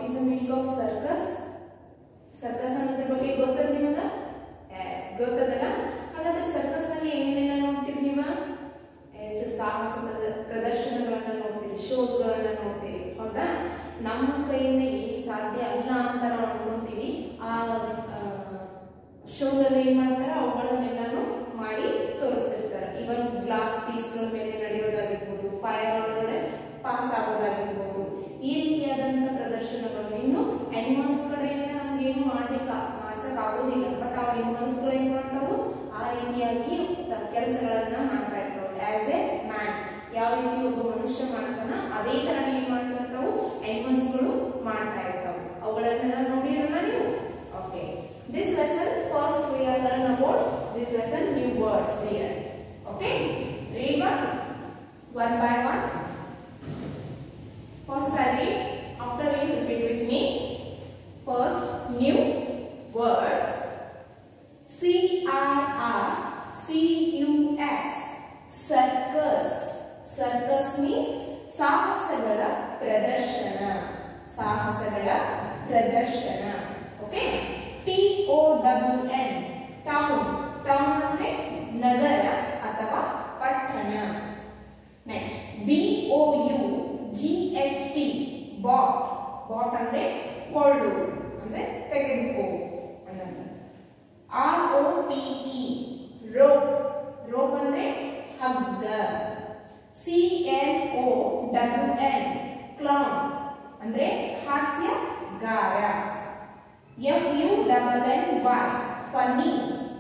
is the meaning of circus circus ಅನ್ನೋದ್ರ ಬಗ್ಗೆ ಗೊತ್ತದ ನಿಮಗ ಎಸ್ ಗೊತ್ತದಲ್ಲ ಹಾಗಾದ್ರೆ ಸರ್ಕಸ್ ನಲ್ಲಿ ಏನೇನೆಲ್ಲ ನೋಡ್ತೀರಿ ನೀವು ಎಸ್ ಸಾಹಸದ ಪ್ರದರ್ಶನಗಳನ್ನ ನೋಡ್ತೀರಿ ಶೋಸ್ ಗಳನ್ನ ನೋಡ್ತೀರಿ ಹೌದಾ ನಮ್ಮ ಕೈಯಿಂದ ಏನು ಸಾಧ್ಯ ಅಲ್ಲ ಅಂತ ನಾವು ಅನ್ಕೊಂತೀವಿ ಆ ಶೋಗಳಲ್ಲಿ ಏನ್ ಮಾಡ್ತಾರೆ ಅವುಗಳನ್ನೆಲ್ಲಾನು ಮಾಡಿ ತೋರಿಸ್ತಿರ್ತಾರೆ ಇವನ್ ಗ್ಲಾಸ್ ಪೀಸ್ಗಳ ಮೇಲೆ ನಡೆಯೋದಾಗಿರ್ಬೋದು ಫೈರ್ ಒಳಗಡೆ ಪಾಸ್ ಆಗೋದಾಗಿರ್ಬೋದು ಈ ರೀತಿಯಾದಂತ ಪ್ರದರ್ಶನಗಳು ಇನ್ನು ಅನಿಮಲ್ಸ್ ಕಡೆಯಿಂದ ನಮ್ಗೆ ಏನು ಮಾಡ್ಲಿಕ್ಕೆ ಮಾಡ್ಸಕ್ ಆಗೋದಿಲ್ಲ ಬಟ್ ಆ ಅನಿಮಲ್ಸ್ ಗಳು ಏನ್ ಮಾಡ್ತಾವು ಆ ರೀತಿಯಾಗಿ ಕೆಲಸಗಳನ್ನ ಮಾಡ್ತಾ ಇರ್ತಾವೆ ಆಸ್ ಎ ಮ್ಯಾನ್ ಯಾವ ರೀತಿ ಒಬ್ಬ ಮನುಷ್ಯ ಮಾಡ್ತಾನ ಅದೇ ತರ ಏನ್ ಮಾಡ್ತಾ ಇರ್ತಾವು ಅನಿಮಲ್ಸ್ ಗಳು ಮಾಡ್ತಾ ಇರ್ತಾವೆ ಅವುಗಳನ್ನೆಲ್ಲ ನೋಡಿರಲ್ಲ ನೀವು okay this lesson first we are learn about this lesson new words here okay read one one by one first i read after you repeat with me first new words c r r c u s circus circus means ಸಾಹಸಗಳ ಪ್ರದರ್ಶನ ಸಾಹಸಗಳ ಪ್ರದರ್ಶನ okay T O W N town town ಅಂದ್ರೆ ನಗರ ಅಥವಾ ಪಟ್ಟಣ next B O U G H T bought bought ಅಂದ್ರೆ ಕೊಳ್ಳು ಅಂದ್ರೆ ತೆಗೆದುಕೋ ಅನ್ನೋದು R O P E rope rope ಅಂದ್ರೆ ಹಗ್ಗ C N O W N clown ಅಂದ್ರೆ ಹಾಸ್ಯಗಾರ F U double N Y funny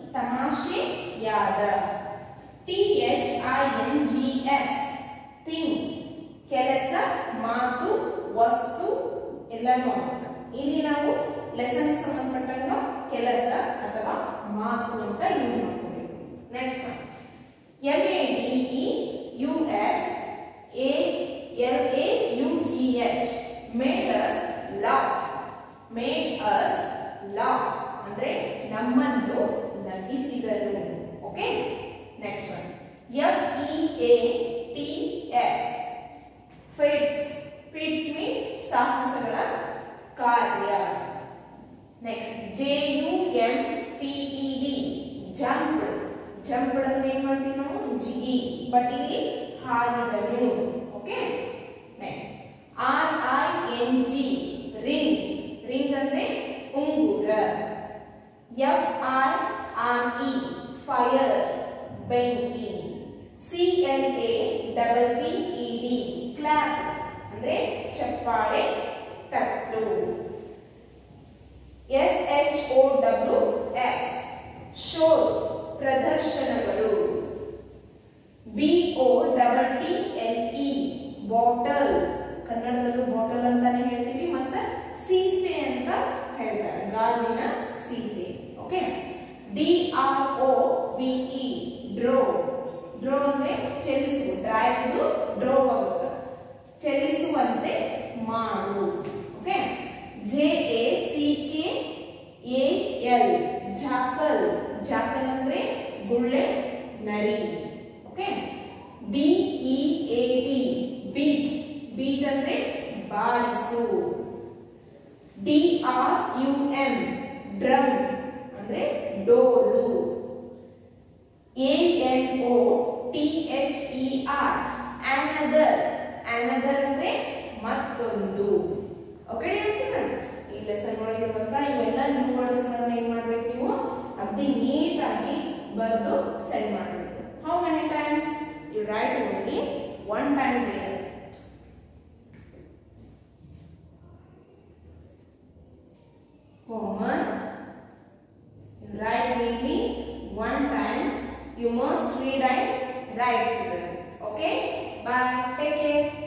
ತಮಾಷೆಯಾದ T H I N G S things ಕೆಲಸ ಮಾತು ವಸ್ತು ಎಲ್ಲನೂ ಆಗುತ್ತೆ ಇಲ್ಲಿ ನಾವು ಲೆಸನ್ ಸಂಬಂಧಪಟ್ಟಂಗ ಕೆಲಸ ಅಥವಾ ಮಾತು ಅಂತ ಯೂಸ್ ಮಾಡ್ಕೋಬೇಕು next L A D E U S A L A U G H made us laugh made us laugh ಅಂದ್ರೆ ನಮ್ಮನ್ನು ನಗಿಸಿದರು okay next one F E A T S feats feats means ಸಾಹಸಗಳ ಕಾರ್ಯ next J U M P E D jump jump ಅಂದ್ರೆ ಏನ್ ಮಾಡ್ತೀವಿ ನಾವು ಜಿಗಿ ಬಟ್ ಇಲ್ಲಿ ಹಾರಿದನು okay next R I N G ring ring ಅಂದ್ರೆ ಉಂಗುರ F R R E fire ಬೆಂಕಿ C L A double T E D clap ಅಂದ್ರೆ ಚಪ್ಪಾಳೆ ತಟ್ಟು S H O W S shows ಪ್ರದರ್ಶನಗಳು B O double T L E bottle ಕನ್ನಡದಲ್ಲೂ bottle ಅಂತಾನೆ ಹೇಳ್ತೀವಿ ಮತ್ತೆ ಸೀಸೆ ಅಂತ ಹೇಳ್ತಾರೆ ಗಾಜಿನ ಸೀಸೆ okay D R O V E drove drove ಅಂದ್ರೆ ಚಲಿಸು ಡ್ರೈವ್ ಡ್ರೋ ಆಗುತ್ತೆ ಚಲಿಸುವಂತೆ ಮಾಡು okay J A C K A L jackal jackal ಅಂದ್ರೆ ಗುಳ್ಳೆ ನರಿ okay B E A T beet beet ಅಂದ್ರೆ ಬಾರಿಸು D R U M drum ಅಂದ್ರೆ ಡೋಲು A N O T H E R another another ಅಂದ್ರೆ ಮತ್ತೊಂದು ಓಕೆ ಈ ಲೆಸನ್ ಒಳಗಿರುವಂತ ಇವೆಲ್ಲ ನ್ಯೂ ವರ್ಡ್ಸ್ ಗಳನ್ನ ಏನ್ ಮಾಡ್ಬೇಕು ನೀವು ಅಗ್ದಿ ನೀಟ್ ಆಗಿ ಬರೆದು ಸೆಂಡ್ ಮಾಡಬೇಕು how many times you write only one time there homework you write neatly one time you must read and write children okay bye take care